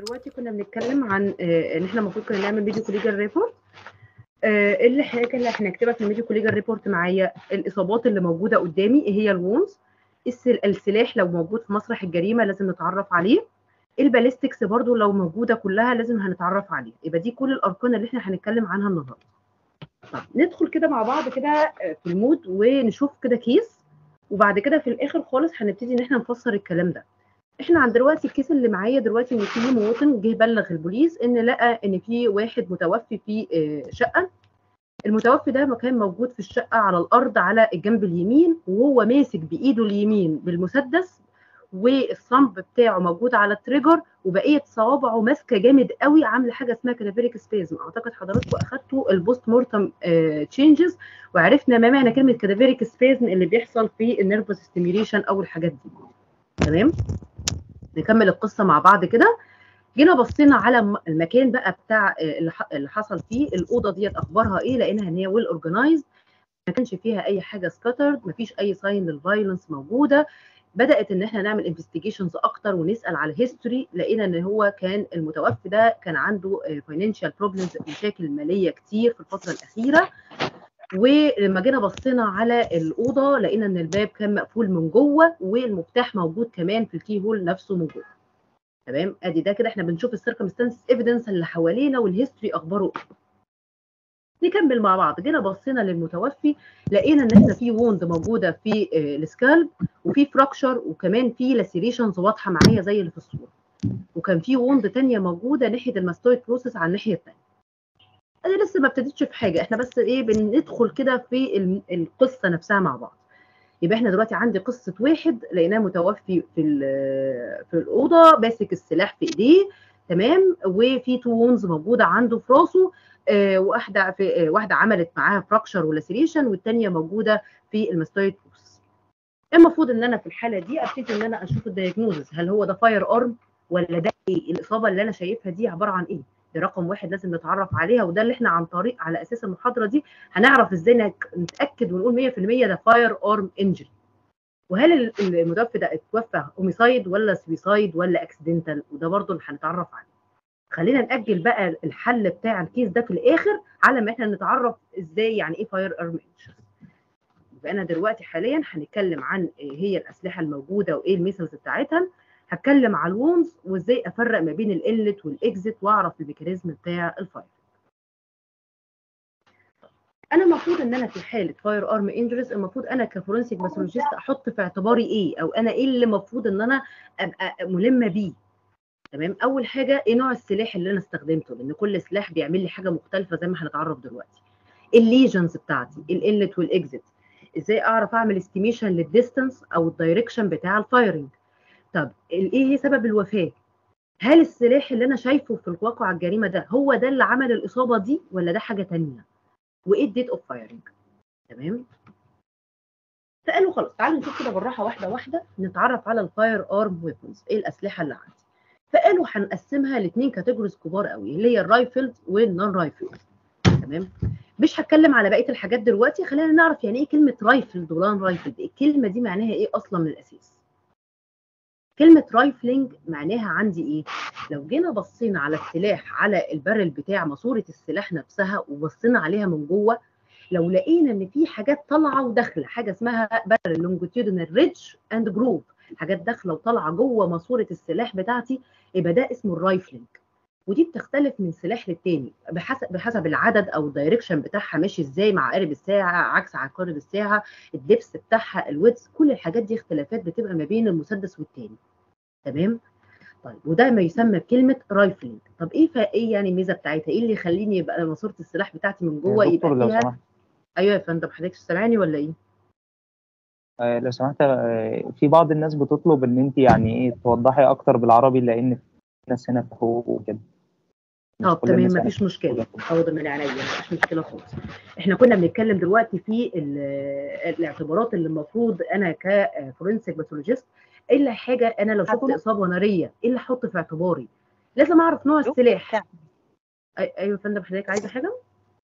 دلوقتي كنا بنتكلم عن آه، ان احنا المفروض كنا نعمل فيديو كوليجال ريبورت ايه اللي حاجه اللي احنا هنكتبها في الفيديو كوليجال ريبورت معايا الاصابات اللي موجوده قدامي ايه هي الوونز السلاح لو موجود في مسرح الجريمه لازم نتعرف عليه الباليستكس برضو لو موجوده كلها لازم هنتعرف عليه يبقى دي كل الاركان اللي احنا هنتكلم عنها النهارده طب ندخل كده مع بعض كده آه، في المود ونشوف كده كيس وبعد كده في الاخر خالص هنبتدي ان احنا نفسر الكلام ده احنا عند دلوقتي الكيس اللي معايا دلوقتي ان في مواطن جه بلغ البوليس ان لقى ان في واحد متوفي في آه، شقه المتوفي ده كان موجود في الشقه على الارض على الجنب اليمين وهو ماسك بايده اليمين بالمسدس والصنب بتاعه موجود على التريجر وبقيه صوابعه ماسكه جامد قوي عامله حاجه اسمها كادافيريك سبيزم اعتقد حضراتكم اخدتوا البوست مورتم تشينجز وعرفنا ما معنى كلمه كادافيريك سبيزم اللي بيحصل في النيرفس ستيميوليشن او الحاجات دي تمام نكمل القصه مع بعض كده جينا بصينا على الم- المكان بقى بتاع آه، اللي ح- اللي حصل فيه الاوضه ديت اخبارها ايه لقينا ان هي ويل اورجنايزد ما كانش فيها اي حاجه سكاترد ما فيش اي ساين للفايلنس موجوده بدات ان احنا نعمل انفستيجيشنز اكتر ونسال على الهيستوري لقينا ان هو كان المتوفي ده كان عنده فاينانشال بروبلمز مشاكل ماليه كتير في الفتره الاخيره ولما جينا بصينا على الاوضه لقينا ان الباب كان مقفول من جوه والمفتاح موجود كمان في الكي هول نفسه من جوه تمام ادي ده كده احنا بنشوف السيركمستانس ايفيدنس اللي حوالينا والهيستوري اخباره ايه نكمل مع بعض جينا بصينا للمتوفي لقينا ان احنا في ووند موجوده في آه، السكالب وفي فراكشر وكمان في لاسيريشنز واضحه معايا زي اللي في الصوره وكان في ووند تانية موجوده ناحيه الماستويد بروسيس على الناحيه الثانيه انا لسه ما ابتديتش في حاجه احنا بس ايه بندخل كده في الم- القصه نفسها مع بعض يبقى احنا دلوقتي عندي قصه واحد لقيناه متوفي في ال- في الاوضه ماسك السلاح في ايديه تمام وفي تو وونز موجوده عنده في راسه آه، واحده في آه، واحده عملت معاها فراكشر ولاسيريشن والثانيه موجوده في الماستويد بروسس المفروض ان انا في الحاله دي ابتدي ان انا اشوف الدايجنوزس هل هو ده فاير ارم ولا ده ايه الاصابه اللي انا شايفها دي عباره عن ايه دي رقم واحد لازم نتعرف عليها وده اللي احنا عن طريق على اساس المحاضره دي هنعرف ازاي نك- نتاكد ونقول 100% ده فاير ارم انجري وهل ال- المتوفي ده اتوفى هوميسايد ولا سويسايد ولا اكسيدنتال وده برضه اللي هنتعرف عليه خلينا ناجل بقى الحل بتاع الكيس ده في الاخر على ما احنا نتعرف ازاي يعني ايه فاير ارم انجري يبقى انا دلوقتي حاليا هنتكلم عن ايه هي الاسلحه الموجوده وايه الميثودز بتاعتها هتكلم على الوونز وازاي افرق ما بين الانلت والاكزit واعرف الميكانيزم بتاع الفاير انا المفروض ان انا في حاله فاير ارم انجريز المفروض انا كفورنسيك باثولوجيست احط في اعتباري ايه او انا ايه اللي المفروض ان انا ابقى ملمه بيه تمام اول حاجه ايه نوع السلاح اللي انا استخدمته لان كل سلاح بيعمل لي حاجه مختلفه زي ما هنتعرف دلوقتي الليجنز بتاعتي الانلت والاكزit ازاي اعرف اعمل استيميشن للديستانس او الدايركشن بتاع الفايرنج طب ال- ايه هي سبب الوفاه هل السلاح اللي انا شايفه في الواقع الجريمه ده هو ده اللي عمل الاصابه دي ولا ده حاجه تانية وايه الديت اوف فايرنج تمام فقالوا خلاص تعالوا نشوف كده بالراحه واحده واحده نتعرف على الفاير ارم ويبونز ايه الاسلحه اللي عندي فقالوا هنقسمها لاثنين كاتيجوريز كبار قوي اللي هي الرايفلز والنون رايفلز تمام مش هتكلم على بقيه الحاجات دلوقتي خلينا نعرف يعني ايه كلمه رايفلد ونون رايفلد الكلمه دي معناها ايه اصلا من الاساس كلمه رايفلنج معناها عندي ايه لو جينا بصينا على السلاح على البرل بتاع ماسوره السلاح نفسها وبصينا عليها من جوه لو لقينا ان في حاجات طالعه وداخله حاجه اسمها برل لونجيتيودنال ريدج اند جروف حاجات داخله وطالعه جوه ماسوره السلاح بتاعتي يبقى ده اسمه الرايفلنج ودي بتختلف من سلاح للتاني بحسب بحسب العدد او الدايركشن بتاعها ماشي ازاي مع قارب الساعه عكس عقارب الساعه الدبس بتاعها الويدز كل الحاجات دي اختلافات بتبقى ما بين المسدس والتاني تمام طيب وده ما يسمى بكلمه رايفلنج طب ايه فا ايه يعني الميزه بتاعتها ايه اللي يخليني يبقى ماسوره السلاح بتاعتي من جوه يا يبقى دكتور لو فيها سمحت ايوه يا فندم حضرتك سامعني ولا ايه آه، لو سمحت آه، في بعض الناس بتطلب ان انت يعني ايه توضحي اكتر بالعربي لان في ناس هنا في حقوق وكده مش طب كل تمام الناس مفيش مشكله موجودة. حاضر من عينيا مفيش مشكله خالص احنا كنا بنتكلم دلوقتي في ال- الاعتبارات اللي المفروض انا كفورنسيك باثولوجيست ايه اللي حاجه انا لو شفت هكون- اصابه ناريه ايه اللي احط في اعتباري لازم اعرف نوع السلاح أي- ايوه يا فندم حضرتك عايزه حاجه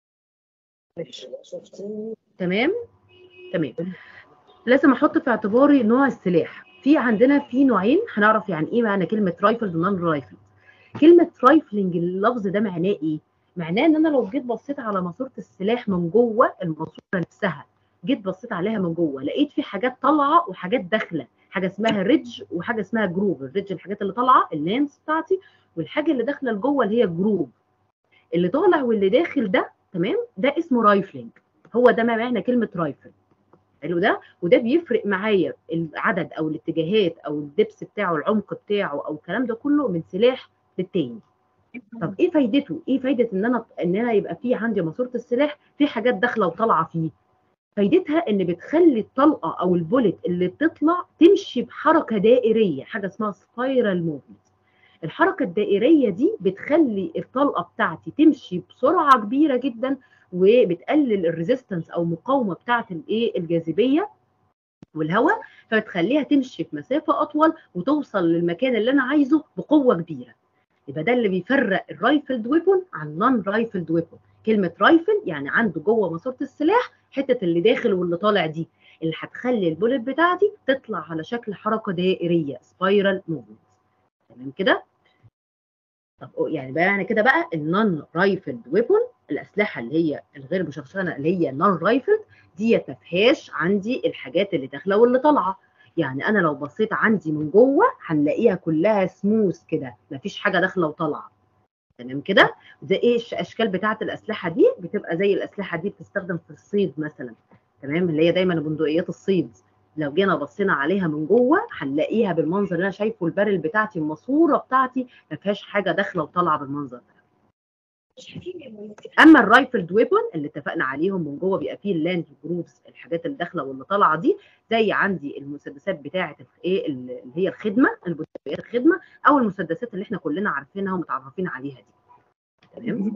تمام تمام لازم احط في اعتباري نوع السلاح في عندنا في نوعين هنعرف يعني ايه معنى كلمه رايفل ونون رايفل كلمه رايفلنج اللفظ ده معناه ايه معناه ان انا لو جيت بصيت على ماسوره السلاح من جوه الماسوره نفسها جيت بصيت عليها من جوه لقيت في حاجات طالعه وحاجات داخله حاجه اسمها ريدج وحاجه اسمها جروب الريدج الحاجات اللي طالعه اللانس بتاعتي والحاجه اللي داخله لجوه اللي هي جروب اللي طالع واللي داخل ده تمام ده اسمه رايفلنج هو ده ما معنى كلمه رايفل حلو ده وده بيفرق معايا العدد او الاتجاهات او الدبس بتاعه العمق بتاعه او الكلام ده كله من سلاح للتاني طب ايه فايدته ايه فايده ان انا ان انا يبقى في عندي ماسوره السلاح في حاجات داخله وطالعه فيه فايدتها ان بتخلي الطلقه او البولت اللي بتطلع تمشي بحركه دائريه حاجه اسمها سبايرال موفمنت الحركه الدائريه دي بتخلي الطلقه بتاعتي تمشي بسرعه كبيره جدا وبتقلل الريزيستنس او المقاومه بتاعه الايه الجاذبيه والهواء فبتخليها تمشي في مسافه اطول وتوصل للمكان اللي انا عايزه بقوه كبيره يبقى ده اللي بيفرق الرايفلد ويبون عن نون رايفلد ويبون كلمه رايفل يعني عنده جوه ماسوره السلاح حته اللي داخل واللي طالع دي اللي هتخلي البولت بتاعتي تطلع على شكل حركه دائريه سبايرال موفمنت تمام كده طب يعني بقى يعني كده بقى النون رايفلد ويبون الاسلحه اللي هي الغير مشخصنه اللي هي نون رايفلد ديت ما فيهاش عندي الحاجات اللي داخله واللي طالعه يعني انا لو بصيت عندي من جوه هنلاقيها كلها سموث كده ما فيش حاجه داخله وطالعه تمام كده زي ايه الاشكال بتاعه الاسلحه دي بتبقى زي الاسلحه دي بتستخدم في الصيد مثلا تمام اللي هي دايما بندقيات الصيد لو جينا بصينا عليها من جوه هنلاقيها بالمنظر اللي انا شايفه البارل بتاعتي الماسوره بتاعتي ما فيهاش حاجه داخله وطالعه بالمنظر ده اما الرايفلد ويبون اللي اتفقنا عليهم من جوه بيبقى فيه اللاند جروبس الحاجات اللي داخله واللي طالعه دي زي عندي المسدسات بتاعه ايه اللي هي الخدمه البندقيات الخدمه او المسدسات اللي احنا كلنا عارفينها ومتعرفين عليها دي تمام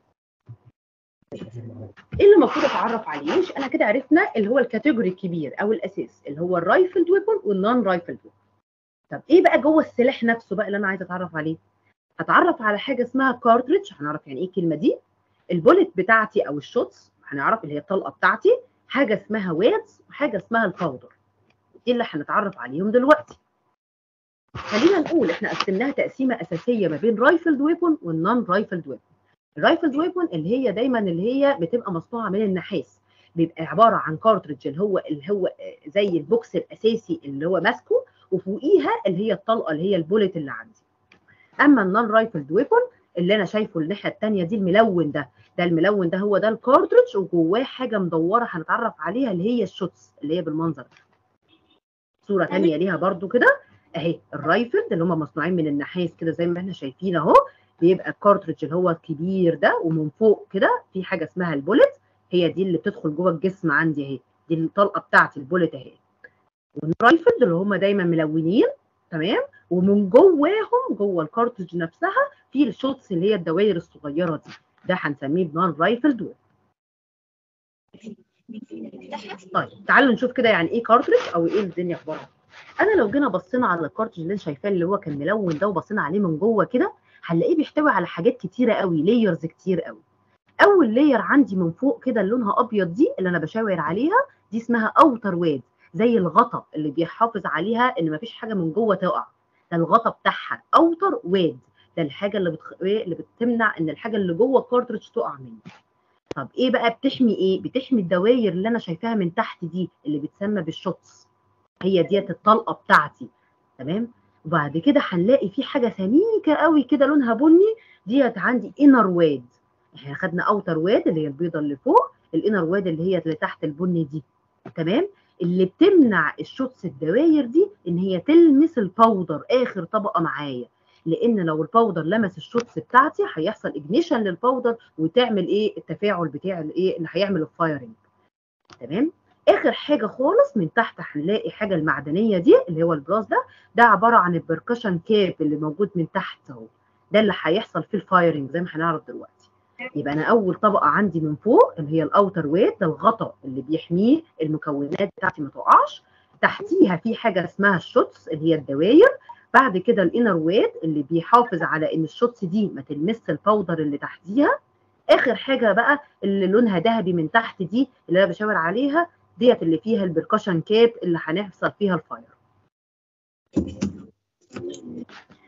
ايه اللي المفروض اتعرف عليه مش انا كده عرفنا اللي هو الكاتيجوري الكبير او الاساس اللي هو الرايفلد ويبون والنون رايفلد ويبون طب ايه بقى جوه السلاح نفسه بقى اللي انا عايزه اتعرف عليه هتعرف على حاجه اسمها كارتريدج هنعرف يعني ايه الكلمه دي البولت بتاعتي او الشوتس هنعرف اللي هي الطلقه بتاعتي حاجه اسمها وادز وحاجه اسمها الباودر دي اللي هنتعرف عليهم دلوقتي خلينا نقول احنا قسمناها تقسيمه اساسيه ما بين رايفلد ويبون والنون رايفلد ويبون الرايفلد ويبون اللي هي دايما اللي هي بتبقى مصنوعه من النحاس بيبقى عباره عن كارتريدج اللي هو اللي هو زي البوكس الاساسي اللي هو ماسكه وفوقيها اللي هي الطلقه اللي هي البولت اللي عندي اما النون رايفلد ويبون اللي انا شايفه الناحيه الثانيه دي الملون ده ده الملون ده هو ده الكارتريدج وجواه حاجه مدوره هنتعرف عليها اللي هي الشوتس اللي هي بالمنظر ده صوره ثانيه ليها برده كده اهي الرايفلد اللي هم مصنوعين من النحاس كده زي ما احنا شايفين اهو بيبقى الكارتريدج اللي هو الكبير ده ومن فوق كده في حاجه اسمها البولت هي دي اللي بتدخل جوه الجسم عندي اهي دي الطلقه بتاعتي البولت اهي والرايفلد اللي هم دايما ملونين تمام ومن جواهم جوه الكارتريدج نفسها في الشوتس اللي هي الدوائر الصغيره دي ده هنسميه بنون رايفلد طيب تعالوا نشوف كده يعني ايه كارتريدج او ايه الدنيا اخبارها انا لو جينا بصينا على الكارتريدج اللي انت شايفاه اللي هو كان ملون ده وبصينا عليه من جوه كده هنلاقيه بيحتوي على حاجات كتيره قوي لايرز كتير قوي اول لاير عندي من فوق كده اللي لونها ابيض دي اللي انا بشاور عليها دي اسمها اوتر واد زي الغطا اللي بيحافظ عليها ان مفيش حاجه من جوه تقع ده الغطا بتاعها اوتر واد ده الحاجه اللي بتخ... اللي بتمنع ان الحاجه اللي جوه الكارتريدج تقع مني طب ايه بقى بتحمي ايه بتحمي الدواير اللي انا شايفاها من تحت دي اللي بتسمى بالشوتس هي ديت الطلقه بتاعتي تمام وبعد كده هنلاقي في حاجه سميكه قوي كده لونها بني ديت عندي انر واد احنا خدنا اوتر واد اللي هي البيضه اللي فوق الانر واد اللي هي اللي تحت البني دي تمام اللي بتمنع الشوتس الدواير دي ان هي تلمس الباودر اخر طبقه معايا لان لو الباودر لمس الشوتس بتاعتي هيحصل اجنيشن للباودر وتعمل ايه التفاعل بتاع الايه اللي هيعمل الفايرنج تمام اخر حاجه خالص من تحت هنلاقي حاجه المعدنيه دي اللي هو البراس ده ده عباره عن البركشن كاب اللي موجود من تحت اهو ده اللي هيحصل فيه الفايرنج زي ما هنعرف دلوقتي يبقى انا اول طبقه عندي من فوق اللي هي الاوتر ويت ده الغطاء اللي بيحميه المكونات بتاعتي ما تقعش تحتيها في حاجه اسمها الشوتس اللي هي الدواير بعد كده الانر ويت اللي بيحافظ على ان الشوتس دي ما تلمس الباودر اللي تحتيها اخر حاجه بقى اللي لونها ذهبي من تحت دي اللي انا بشاور عليها ديت اللي فيها البركشن كاب اللي هنحصل فيها الفاير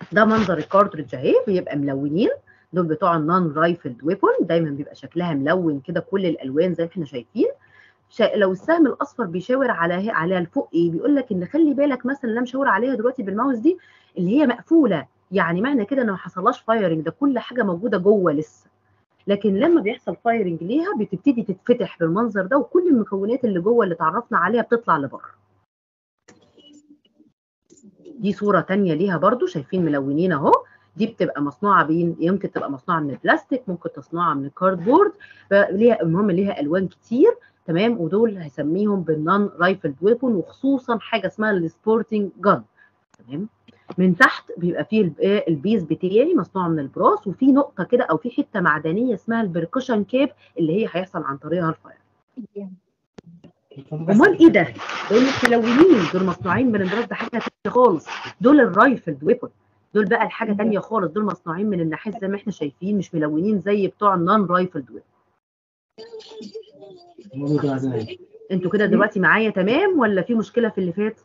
ده منظر الكارتريدج اهي بيبقى ملونين دول بتوع النون رايفلد ويبون دايما بيبقى شكلها ملون كده كل الالوان زي ما احنا شايفين شا... لو السهم الاصفر بيشاور على على الفوق ايه بيقول لك ان خلي بالك مثلا اللي انا مشاور عليها دلوقتي بالماوس دي اللي هي مقفوله يعني معنى كده ان ما حصلهاش فايرنج ده كل حاجه موجوده جوه لسه لكن لما بيحصل فايرنج ليها بتبتدي تتفتح بالمنظر ده وكل المكونات اللي جوه اللي اتعرفنا عليها بتطلع لبره دي صوره تانية ليها برضو شايفين ملونين اهو دي بتبقى مصنوعه بين يمكن تبقى مصنوعه من البلاستيك ممكن تصنعها من الكاردبورد ليها المهم ليها الوان كتير تمام ودول هسميهم بالنون رايفلد ويبون وخصوصا حاجه اسمها السبورتنج جان تمام من تحت بيبقى فيه البيز بتاعي مصنوع من البراس وفي نقطه كده او في حته معدنيه اسمها البركشن كيب اللي هي هيحصل عن طريقها الفاير امال ايه ده؟ دول مش ملونين دول مصنوعين من البراس ده حاجه تانية خالص دول الرايفلد ويبون دول بقى الحاجه تانية خالص دول مصنوعين من النحاس زي ما احنا شايفين مش ملونين زي بتوع النون رايفلد ويبون انتوا كده دلوقتي معايا تمام ولا في مشكله في اللي فات؟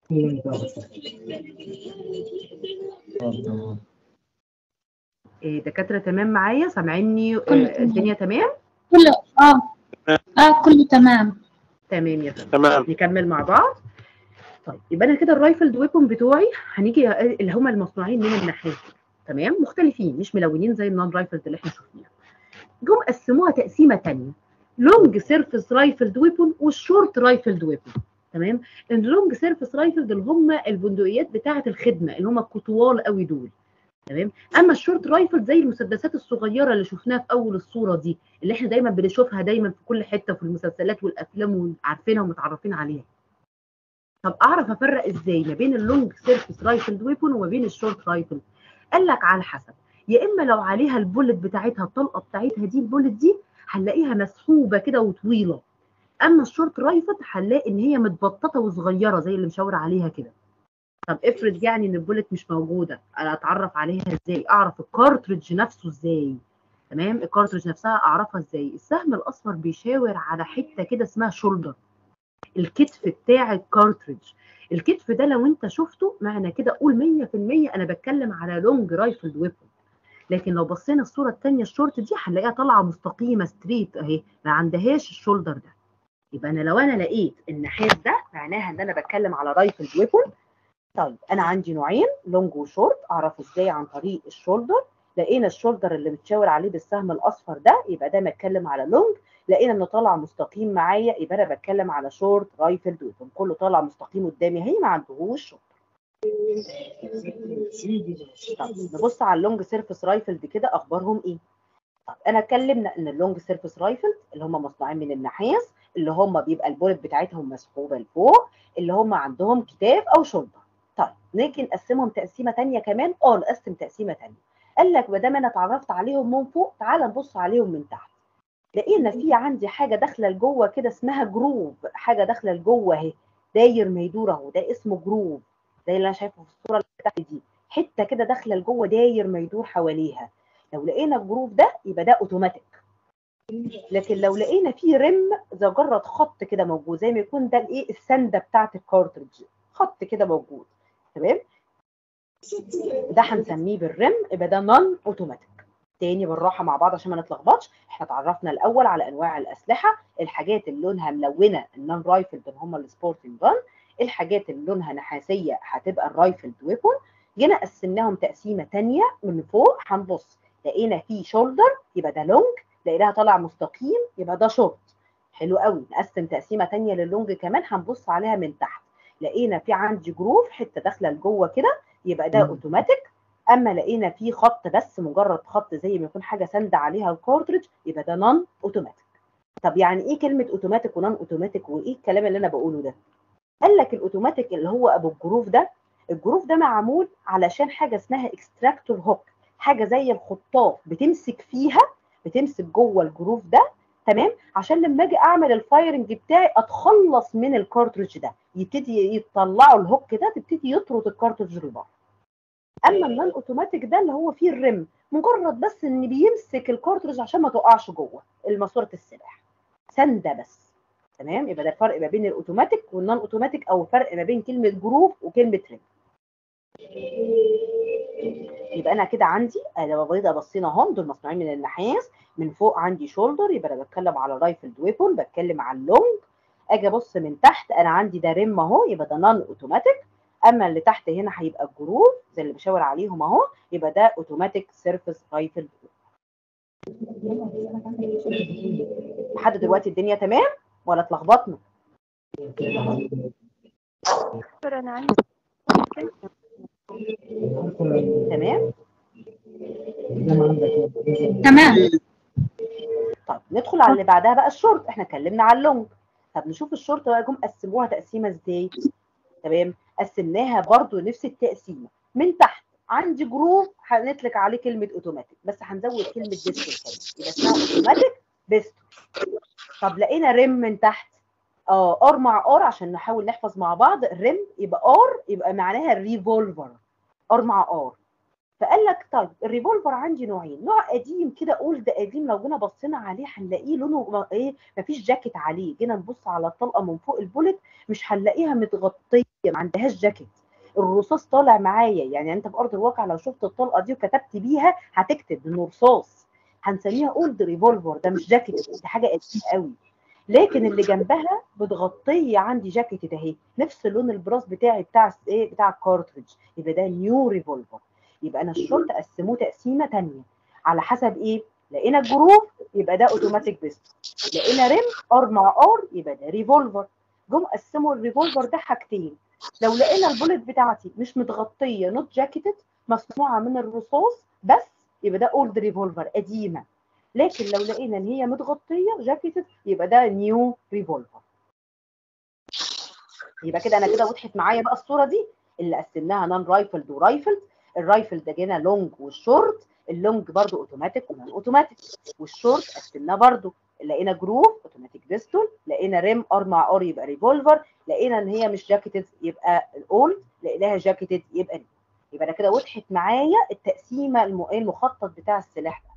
إيه دكاتره تمام معايا سامعيني آه الدنيا تمام؟ كله اه اه كله تمام تمام يا فندم تمام نكمل مع بعض طيب يبقى انا كده الرايفلد ويبون بتوعي هنيجي اللي هم المصنوعين من النحاس تمام مختلفين مش ملونين زي النون رايفلد اللي احنا شفناها جم قسموها تقسيمه ثانيه لونج سيرفيس رايفلد ويبون والشورت رايفلد ويبون تمام اللونج سيرفيس رايفلد اللي هم البندقيات بتاعه الخدمه اللي هم الكطوال قوي دول تمام اما الشورت رايفل زي المسدسات الصغيره اللي شفناها في اول الصوره دي اللي احنا دايما بنشوفها دايما في كل حته في المسلسلات والافلام وعارفينها ومتعرفين عليها طب اعرف افرق ازاي ما بين اللونج سيرفيس رايفل ويبون وما بين الشورت رايفل قال لك على حسب يا اما لو عليها البولت بتاعتها الطلقه بتاعتها دي البولت دي هنلاقيها مسحوبه كده وطويله اما الشورت رايفل هنلاقي ان هي متبططه وصغيره زي اللي مشاور عليها كده طب افرض يعني ان البولت مش موجوده انا اتعرف عليها ازاي اعرف الكارتريدج نفسه ازاي تمام الكارتريدج نفسها اعرفها ازاي السهم الاصفر بيشاور على حته كده اسمها شولدر الكتف بتاع الكارتريدج الكتف ده لو انت شفته معنى كده قول 100% انا بتكلم على لونج رايفل ويبون لكن لو بصينا الصوره الثانيه الشورت دي هنلاقيها طالعه مستقيمه ستريت اهي ما عندهاش الشولدر ده يبقى انا لو انا لقيت النحاس ده معناها ان انا بتكلم على رايفل ويبون طيب انا عندي نوعين لونج وشورت اعرف ازاي عن طريق الشولدر لقينا الشولدر اللي متشاور عليه بالسهم الاصفر ده يبقى ده بتكلم على لونج لقينا انه طالع مستقيم معايا يبقى انا بتكلم على شورت رايفل ويبون كله طالع مستقيم قدامي هي ما عندهوش شولدر طب نبص على اللونج سيرفيس رايفل دي كده اخبارهم ايه طب انا اتكلمنا ان اللونج سيرفيس رايفل اللي هم مصنوعين من النحاس اللي هم بيبقى البولت بتاعتهم مسحوبه لفوق اللي هم عندهم كتاف او شولدر طيب نيجي نقسمهم تقسيمه ثانيه كمان اه نقسم تقسيمه ثانيه قال لك ما دام انا اتعرفت عليهم من فوق تعال نبص عليهم من تحت لقينا في عندي حاجه داخله لجوه كده اسمها جروف حاجه داخله لجوه اهي داير ما يدور اهو ده اسمه جروف زي اللي انا شايفه في الصوره اللي تحت دي حته كده داخله لجوه داير ما يدور حواليها لو لقينا الجروف ده يبقى ده اوتوماتيك لكن لو لقينا فيه رم مجرد خط كده موجود زي ما يكون ده الايه السنده بتاعت الكارتريدج خط كده موجود تمام ده هنسميه بالرم يبقى ده نون اوتوماتيك تاني بالراحه مع بعض عشان ما نتلخبطش احنا اتعرفنا الاول على انواع الاسلحه الحاجات اللي لونها ملونه النون رايفل اللي هم السبورتنج جان الحاجات اللي لونها نحاسيه هتبقى الرايفل ويبون جينا قسمناهم تقسيمه ثانيه من فوق هنبص لقينا فيه شولدر يبقى ده لونج لقيناها طالع مستقيم يبقى ده شورت حلو قوي نقسم تقسيمه ثانيه للونج كمان هنبص عليها من تحت لقينا في عندي جروف حته داخله لجوه كده يبقى ده اوتوماتيك اما لقينا في خط بس مجرد خط زي ما يكون حاجه ساند عليها الكارتريدج يبقى ده نون اوتوماتيك طب يعني ايه كلمه اوتوماتيك ونون اوتوماتيك وايه الكلام اللي انا بقوله ده قال لك الاوتوماتيك اللي هو ابو الجروف ده الجروف ده معمول علشان حاجه اسمها اكستراكتور هوك حاجه زي الخطاف بتمسك فيها بتمسك جوه الجروف ده تمام عشان لما اجي اعمل الفايرنج بتاعي اتخلص من الكارتريدج ده يبتدي يطلعوا الهوك ده تبتدي يطرد الكارتريدج لبره اما النون اوتوماتيك ده اللي هو فيه الرم مجرد بس ان بيمسك الكارتريدج عشان ما تقعش جوه ماسوره السلاح سنده بس تمام يبقى ده الفرق ما بين الاوتوماتيك والنون اوتوماتيك او الفرق ما بين كلمه جروف وكلمه رم يبقى انا كده عندي لو بيضه بصينا اهم دول مصنوعين من النحاس من فوق عندي شولدر يبقى انا بتكلم على رايفلد ويبون بتكلم على اللونج اجي ابص من تحت انا عندي ده ريم اهو يبقى ده نون اوتوماتيك اما اللي تحت هنا هيبقى الجروف زي اللي بشاور عليهم اهو يبقى ده اوتوماتيك سيرفيس رايفل لحد دلوقتي الدنيا تمام ولا اتلخبطنا دكتور انا عندي تمام تمام طب ندخل على اللي بعدها بقى الشورت احنا اتكلمنا على اللونج طب نشوف الشورت بقى جم قسموها تقسيمه ازاي تمام قسمناها برضو نفس التقسيمه من تحت عندي جروف هنطلق عليه كلمه اوتوماتيك بس هنزود كلمه بيستول يبقى اسمها اوتوماتيك بيستول طب لقينا ريم من تحت اه ار مع ار عشان نحاول نحفظ مع بعض الريم يبقى ار يبقى معناها الريفولفر ار مع ار فقال لك طيب الريفولفر عندي نوعين نوع قديم كده اولد قديم لو جينا بصينا عليه هنلاقيه لونه ايه مفيش جاكيت عليه جينا نبص على الطلقه من فوق البولت مش هنلاقيها متغطيه ما عندهاش جاكيت الرصاص طالع معايا يعني انت في ارض الواقع لو شفت الطلقه دي وكتبت بيها هتكتب انه رصاص هنسميها اولد ريفولفر ده مش جاكيت دي حاجه قديمه قوي لكن اللي جنبها متغطيه عندي جاكيت اهي نفس لون البراس بتاعي بتاع ايه بتاع الكارتريج يبقى ده نيو ريفولفر يبقى انا الشرط قسموه تقسيمه ثانيه على حسب ايه لقينا الجروف يبقى ده اوتوماتيك بيست لقينا ريم ار مع ار يبقى ده ريفولفر جم قسموا الريفولفر ده حاجتين لو لقينا البولت بتاعتي مش متغطيه نوت جاكيتد مصنوعه من الرصاص بس يبقى ده اولد ريفولفر قديمه لكن لو لقينا ان هي متغطيه جاكيتد يبقى ده نيو ريفولفر يبقى كده انا كده وضحت معايا بقى الصوره دي اللي قسمناها نون رايفلد ورايفلد الرايفل ده جينا لونج والشورت اللونج برضو اوتوماتيك ونون اوتوماتيك والشورت قسمناه برضو لقينا جروف اوتوماتيك بيستول لقينا ريم ار مع ار يبقى ريفولفر لقينا ان هي مش جاكيتد يبقى الاولد لقيناها جاكيتد يبقى نيو يبقى انا كده وضحت معايا التقسيمه المخطط بتاع السلاح ده